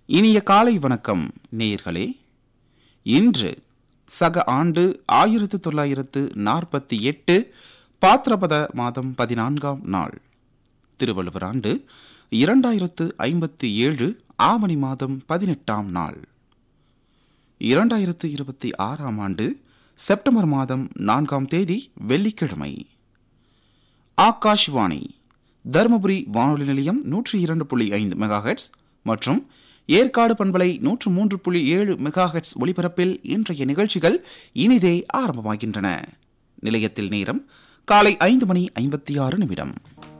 இனிய காலை வணக்கம் நேயர்களே இன்று சக ஆண்டு ஆயிரத்து தொள்ளாயிரத்து நாற்பத்தி எட்டு பாத்திரபத மாதம் பதினான்காம் நாள் திருவள்ளுவர் ஆண்டு இரண்டாயிரத்து ஐம்பத்தி ஏழு ஆவணி மாதம் பதினெட்டாம் நாள் இரண்டாயிரத்து இருபத்தி ஆறாம் ஆண்டு செப்டம்பர் மாதம் நான்காம் தேதி வெள்ளிக்கிழமை ஆகாஷ்வாணி தருமபுரி வானொலி நிலையம் நூற்றி இரண்டு புள்ளி ஐந்து மெகாஹெட்ஸ் மற்றும் ஏற்காடு பண்பலை நூற்று மூன்று புள்ளி ஏழு மெகாஹெட்ஸ் ஒலிபரப்பில் இன்றைய நிகழ்ச்சிகள் இனிதே ஆரம்பமாகின்றன நிலையத்தில் நேரம் காலை ஐந்து மணி ஐம்பத்தி ஆறு நிமிடம்